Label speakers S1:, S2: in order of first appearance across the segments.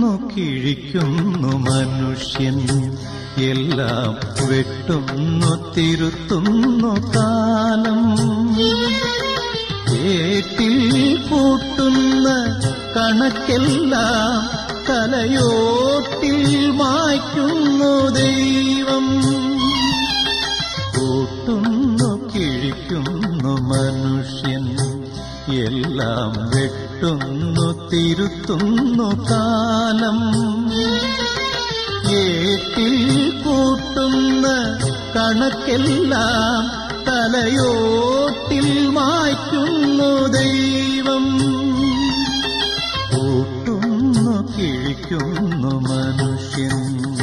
S1: കൂട്ടുന്നു കിഴിക്കുന്നു മനുഷ്യൻ എല്ലാം വെട്ടുന്നു തിരുത്തുന്നു കാലം ഏട്ടിൽ കൂട്ടുന്ന കണക്കെല്ലാം തലയോട്ടിൽ മായ്ക്കുന്നു ദൈവം കൂട്ടുന്നു കിഴിക്കുന്നു മനുഷ്യൻ എല്ലാം വെട്ടുന്നു തിരുത്തുന്നു കാലം ഏട്ടിൽ കൂട്ടുന്ന കണക്കെല്ലാം തലയോട്ടിൽ മായ്ക്കുന്നു ദൈവം കൂട്ടുന്നു കിഴിക്കുന്നു മനുഷ്യൻ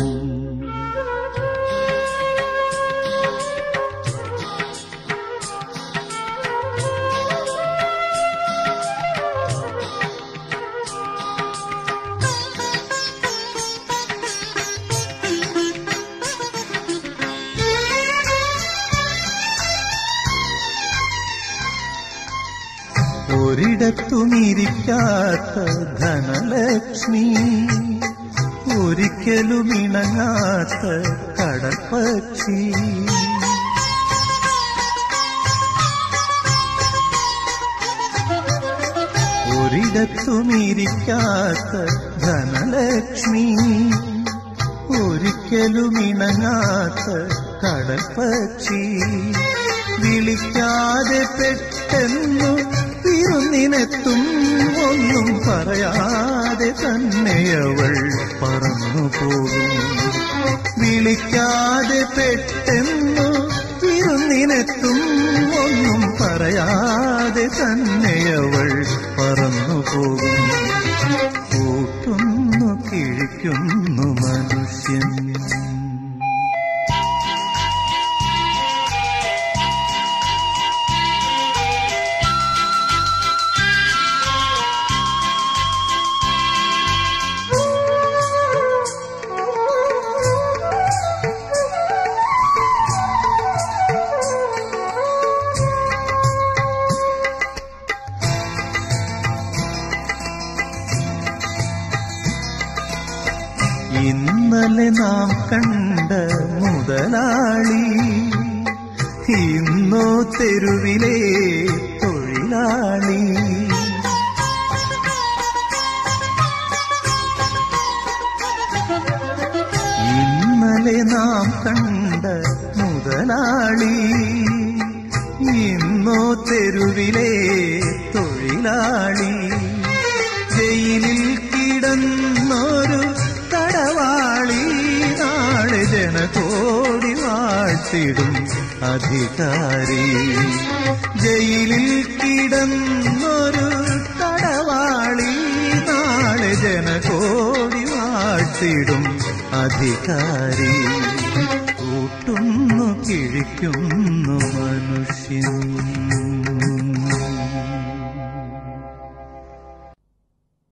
S1: ഒരിടത്തുമിരിക്കാത്ത ധനലക്ഷ്മി ഒരിക്കലും ഇണങ്ങാത്ത കടപ്പക്ഷി ഒരിടത്തുമിരിക്കാത്ത ധനലക്ഷ്മി ഒരിക്കലും ഇണങ്ങാത്ത കടൽപ്പക്ഷി വിളിക്കാതെ പെട്ടെന്നു വിരുന്നിനെത്തും ഒന്നും പറയാതെ തന്നെ അവൾ പറന്നു പോകും വിളിക്കാതെ പെട്ടെന്നു വിരുന്നിനെത്തും ഒന്നും പറയാതെ തന്നെ അവൾ പറന്നു പോകും കൂട്ടുന്നു കിഴിക്കുന്നു മനുഷ്യൻ ഇന്നലെ നാം കണ്ട മുതലാളി ഇന്നോ തെരുവിലെ തൊഴിലാളി ഇന്നലെ നാം കണ്ട മുതലാളി ഇന്നോ തെരുവിലെ തൊഴിലാളി ജയിലിൽ കിടന്നൊരു തടവാളി നാളെ ജനകോടി വാഴ്ത്തിടും അധികാരി ജയിലിൽ കിടന്നൊരു തടവാളി നാളെ ജനകോടി വാഴ്ത്തിടും അധികാരി കൂട്ടുന്നു കിഴിക്കുന്നു മനുഷ്യൻ